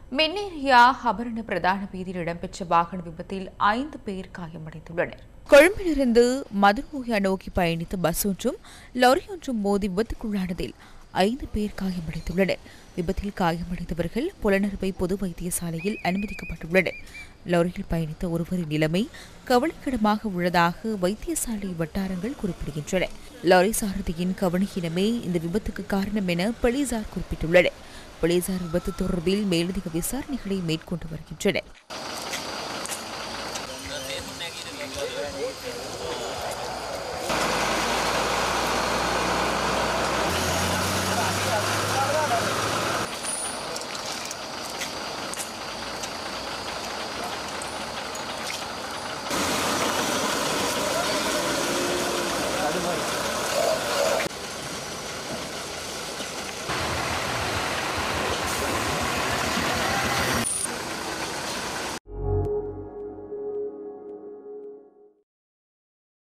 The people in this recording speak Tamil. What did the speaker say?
மின்னேரியா அபரண பிரதான வீதியில் இடம்பெற்ற வாகன விபத்தில் ஐந்து பேர் காயமடைந்துள்ளனர் கொழும்பிலிருந்து மதுரமோகியா நோக்கி பயணித்த பஸ் ஒன்றும் லாரி ஒன்றும் மோதி விபத்துக்குள்ளானதில் ஐந்து பேர் காயமடைந்துள்ளனர் விபத்தில் காயமடைந்தவர்கள் புலனறுவை பொது வைத்தியசாலையில் அனுமதிக்கப்பட்டுள்ளனர் லாரியில் பயணித்த ஒருவரின் நிலைமை கவலைக்கிடமாக உள்ளதாக வைத்தியசாலை வட்டாரங்கள் குறிப்பிடுகின்றன லாரி சாரதியின் கவனியினமே இந்த விபத்துக்கு காரணம் என போலீசார் குறிப்பிட்டுள்ளனர் போலீசார் விபத்து தொடர்பில் மேலதிக விசாரணைகளை மேற்கொண்டு வருகின்றனர்